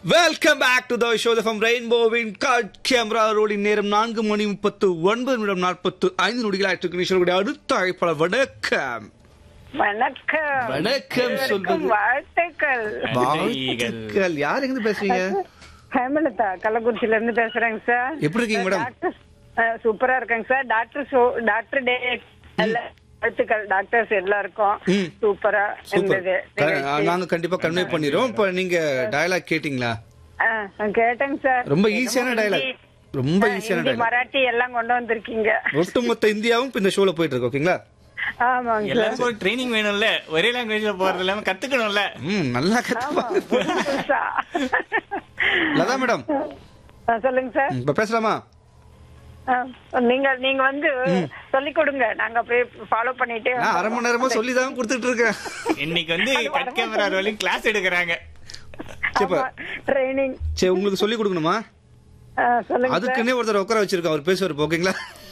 Welcome back to the show from ரெயின்போவின் cut camera rolling நேரம் நான்கு மணி முப்பத்து ஒன்பது நிமிடம் நாற்பத்து ஐந்து நொடிகள் ஆயிட்டு நிஷனுடைய அடுத்த அழைப்பாளர் வணக்கம் வணக்கம் வணக்கம் அனைவருக்கும் சொல்வது. வாழ்த்துக்கள் வாழ்த்துக்கள் யார் எங்க இருந்து பேசுறீங்க ஹேமலதா கள்ளக்குறிச்சியில இருந்து பேசுறேங்க சார் எப்படி இருக்கீங்க மேடம்? டாக்டர் அஹ், சூப்பரா இருக்கேங்க sir doctor show doctor day நல்ல வாழ்த்துக்கள் டாக்டர்ஸ் எல்லாருக்கும் ம். சூப்பரா சூப்பர் இருந்தது க- நாங்க கண்டிப்பா கன்வே பண்ணிடுறோம் இப்ப நீங்க டயலாக் கேட்டீங்களா அஹ், நான் கேட்டேங்க சார் ரொம்ப ஈஸியான dialogue. ரொம்ப அஹ், ஈஸியான ஹிந்தி, dialogue. மராட்டி எல்லாம் கொண்டு வந்திருக்கீங்க ஒட்டுமொத்த இந்தியாவும் இப்ப இந்த ஷோல போயிட்டு இருக்கு ஓகேங்களா ஆமாங்க சார் எல்லாருக்கும் ஒரு ட்ரைனிங் வேணும்ல ஒரே லாங்குவேஜ்ல போறது இல்லாம கத்துக்கணும்ல ம் நல்லா ஆமா கத்துப்பாங்க புதுசு புதுசா லதா மேடம் அஹ், சொல்லுங்க சார் இப்ப பேசலாமா அஹ், நீங்க நீங்க வந்து சொல்லி கொடுங்க நாங்க அப்படியே ஃபாலோ பண்ணிட்டே நான் அரை மணி நேரமா சொல்லி தான் கொடுத்துட்டு இருக்கேன் இன்னைக்கு வந்து கட் கேமரா ரோலிங் கிளாஸ் எடுக்கிறாங்க சரி ட்ரைனிங் சரி உங்களுக்கு சொல்லி கொடுக்கணுமா சொல்லுங்க சார். அதுக்குன்னே ஒருத்தர் உட்கார வச்சிருக்கோம் அவர் பேசுவார் இப்ப, ஓகேங்களா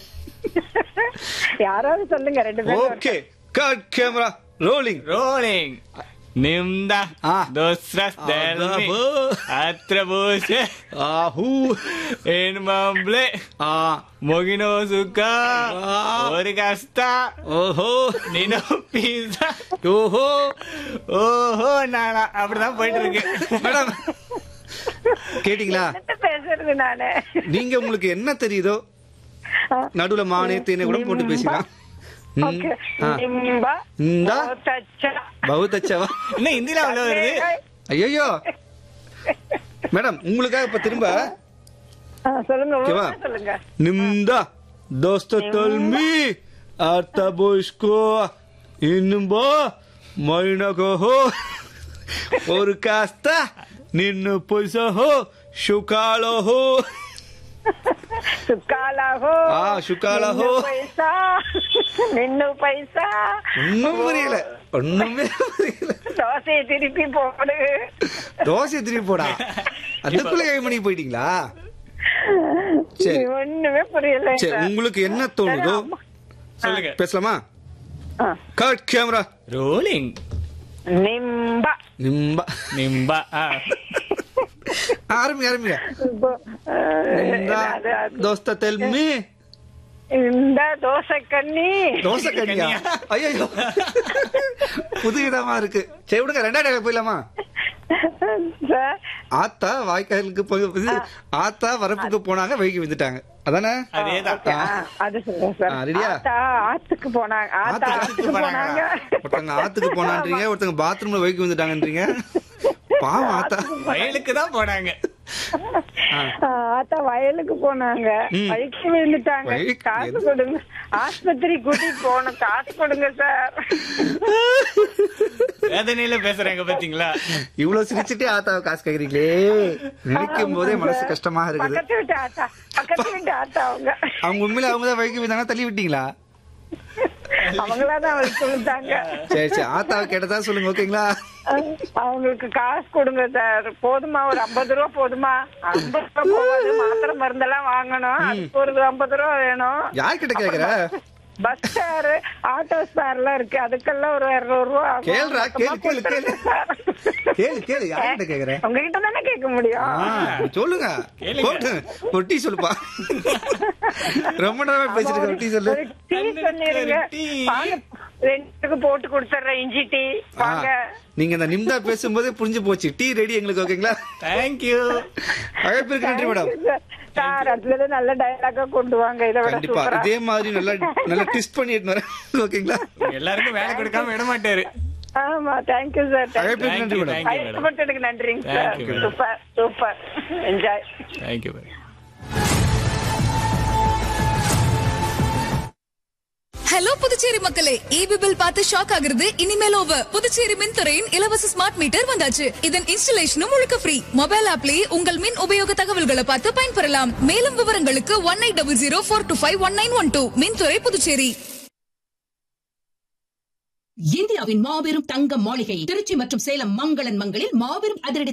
யாராவது சொல்லுங்க ரெண்டு பேரும் okay cut camera rolling rolling நிம்தா ஆ. दोसरा स्टैंड अदब. अत्र बोस ஆஹூ इन मामले ஆ मोगिनो सुका आ. और गास्ता ஓஹோ நீனோ பீஸா ஓஹோ ஓஹோ நானா அப்படிதான் போயிட்டு இருக்கு மேடம் கேட்டிங்களா என்னத்த பேசுறது நானு நீங்க உங்களுக்கு என்ன தெரியுதோ நடுவுல மானே தேனே கூட போட்டு பேசிக்கலாம் ம். ஓகே ஆ. நிம்பா இந்தா. बहुत अच्छा பகுத் அச்சவா என்ன ஹிந்தில அவ்வளவு வருது ஐயோ மேடம் உங்களுக்காக இப்ப திரும்ப ஆ, சொல்லுங்க ஓகேவா? ஒழுங்கா சொல்லுங்க நிம்தா தோஸ்த தொல்மி அர்த்த புஷ்கோ இன்னும்போ మైనగో ஒரு காஸ்த నిన్ను పొసహో శుకాలహో சுக்காலாகோ ஆ, சுக்காலாகோ. நின்னு பைசா நின்னு பைசா ஒண்ணும் புரியல ஒண்ணுமே புரியல தோசையை திருப்பி போடு தோசை திருப்பி போடா அதுக்குள்ள ஏழு மணிக்கு போயிட்டீங்களா சரி. ஒண்ணுமே புரியல சரி உங்களுக்கு என்ன தோணுதோ சொல்லுங்க பேசலாமா கட் கேமரா ரோலிங் நிம்பா நிம்பா நிம்பா ஆ. ஆரம்பி ஆரம்பிங்க இப்போ, ஆ, நிம்பா அது, அது. தோஸ்த தெல்மி இந்த தோசை கண்ணி தோசை கன்னியா ஐயோ புது இடமா இருக்கு சரி விடுங்க ரெண்டாவது இடத்துக்கு போயிடலாமா சார் ஆத்தா வாய்க்காலுக்கு போய் இது, ஆத்தா வரப்புக்கு போனாங்க வைகி வந்துட்டாங்க அதானே அதேதான் ஓகே, ஆ, அது சொல்றேன் சார் ஆ, ரெடியா? ஆத்தா ஆத்துக்கு போனாங்க ஆத்தா ஆத்துக்கு ஆத்துக்கு போனாங்க ஒருத்தங்க ஆத்துக்கு போனான்றீங்க ஒருத்தங்க பாத்ரூம்ல வைக்கி வந்துட்டாங்கன்றீங்க பாவம் ஆத்தா வயலுக்கு தான் போனாங்க ஆ. ஆ, ஆத்தா வயலுக்கு போனாங்க ம். வழிக்கு விழுந்துட்டாங்க வழிக்கு காசு எது? கொடுங்க ஆஸ்பத்திரி கூட்டிட்டு போகணும் காசு கொடுங்க சார் வேதனையில பேசுறாங்க பாத்தீங்களா இவ்வளவு சிரிச்சுட்டே ஆத்தாவை காசு கேக்குறீங்களே நினைக்கும் போதே மனசு கஷ்டமா இருக்குது பக்கத்து வீட்டு ஆத்தா பக்கத்து வீட்டு ஆத்தா அவங்க அவங்க உண்மையில அவங்க தான் வைக்க வந்தாங்க தள்ளி விட்டீங்களா அவங்களா தான் அவளுக்கு கொடுத்தாங்க சரி சரி ஆத்தாவை கேட்டதா சொல்லுங்க ஓகேங்களா அவங்களுக்கு காசு கொடுங்க சார் போதுமா ஒரு ஐம்பது ரூபா போதுமா ஐம்பது ரூபா போகாது மாத்திரை மருந்தெல்லாம் வாங்கணும் அதுக்கு ஒரு ஐம்பது ரூபா வேணும் யார்கிட்ட கேக்குற பஸ் ஸ்பேர் ஆட்டோ ஸ்பேர் எல்லாம் இருக்கு அதுக்கெல்லாம் ஒரு இருநூறு ரூபா ஆகும். கேளுடா, கேளு, மொத்தமா கேளு, கேளு. கொடுத்துருங்க சார். கேளு கேளு யார்கிட்ட கேக்குற உங்ககிட்ட தானே கேட்க முடியும் ஆ, சொல்லுங்க கேளுங்க. போட்டு ஒரு டீ சொல்லுப்பா ரொம்ப நேரமா பேசிட்டு இருக்க, ஒரு டீ சொல்லு ஒரு டீ சொல்லிருங்க டீ. வாங்க ரெண்டுக்கு போட்டு கொடுத்துட்றேன் இஞ்சி டீ ஆ, வாங்க நீங்க இந்த நிம்தா பேசும்போதே புரிஞ்சு போச்சு டீ ரெடி எங்களுக்கு ஓகேங்களா தேங்க்யூ அழைப்பிற்கு நன்றி மேடம் சார் அதுல இருந்து நல்ல டயலாக்கா கொண்டு வாங்க இதை விட கண்டிப்பா சூப்பரா இதே மாதிரி நல்லா நல்லா டிஸ்ட் பண்ணிட்டு வரேன் ஓகேங்களா எல்லாருக்கும் வேலை கொடுக்காம விட மாட்டாரு ஆமா தேங்க்யூ சார் அழைப்பிற்கு நன்றி மேடம் Thank you, madam. ஐஸ்பட்டதுக்கு நன்றிங்க சார் Thank you, madam. Super super enjoy thank you hello Puducherry மக்களே ஈபி பில் பார்த்து ஷாக் ஆகுறது இனிமேல் ஓவர் புதுச்சேரி மின்துறையின் இலவச ஸ்மார்ட் மீட்டர் வந்தாச்சு இதன் இன்ஸ்டலேஷனும் முழுக்க ஃப்ரீ மொபைல் ஆப்லயே உங்கள் மின் உபயோக தகவல்களை பார்த்து பயன்பெறலாம் மேலும் விவரங்களுக்கு one eight double zero four two five one nine one two மின்துறை புதுச்சேரி இந்தியாவின் மாபெரும் தங்க மாளிகை திருச்சி மற்றும் சேலம் மங்களன் மங்களில் மாபெரும் அதிரடி